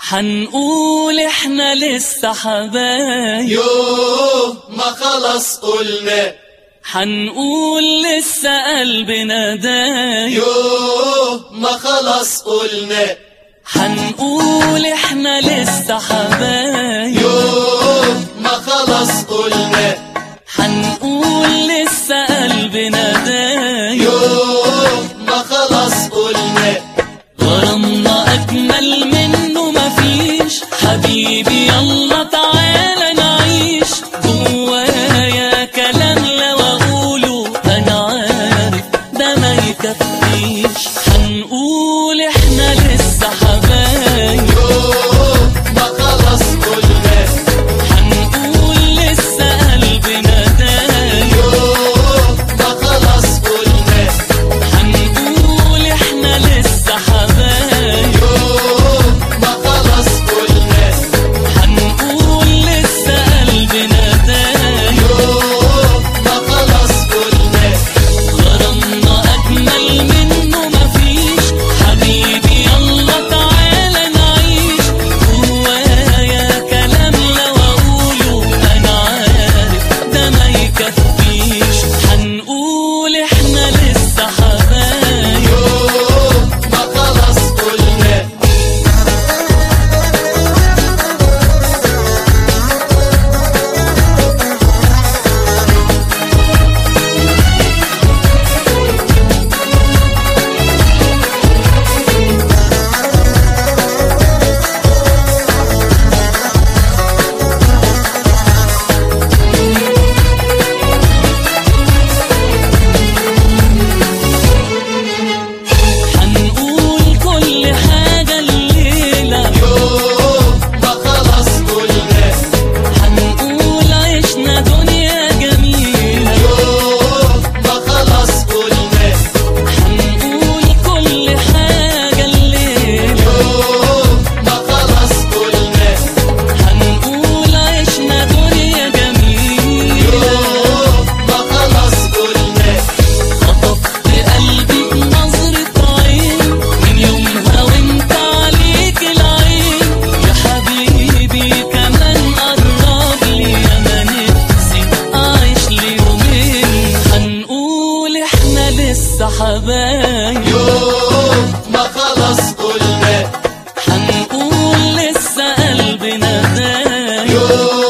حنقول احنا لسه حبايب يوه ما خلص قلنا حنقول لسه قلبنا دايب يوه ما خلص قلنا حنقول احنا لسه حبايب يوه ما خلص قلنا حنقول لسه قلبنا دايب يوه ما خلص قلنا غرامنا أجمل منه مفيش حبيبي يلا تعالى نعيش جوايا كلام لو أقوله أنا عارف ده ما يكفيش هنقول إحنا لسه حبايب يوه ما خلص قلنا هنقول لسه قلبنا دايب يوه ما خلص قلنا هنقول إحنا لسه حبايب يوه ما خلص قلنا هنقول لسه قلبنا دايب يوه ما خلص قلنا غرامنا أجمل منه مفيش حبيبي يلا تعالى نعيش جوايا كلام لو أقوله أنا عارف ده ما يكفيش هنقول إحنا لسه حبايب يوه ما خلص قلنا هنقول كل حاجة الليلة يوه ما خلص قلنا هنقول عشنا دنيا جميلة يوه ما خلص قلنا هنقول كل حاجة الليلة يوه ما خلص قلنا هنقول عشنا دنيا جميلة يوه ما خلص قلنا خطفت قلبي بنظرة عين من يومها وانت عليك العين يا حبيبي كمان قرب لي يا ما نفسي أعيش لي يومين هنقول احنا لسه حبايب يوه ما خلص قلنا هنقول لسه قلبنا دايب يوه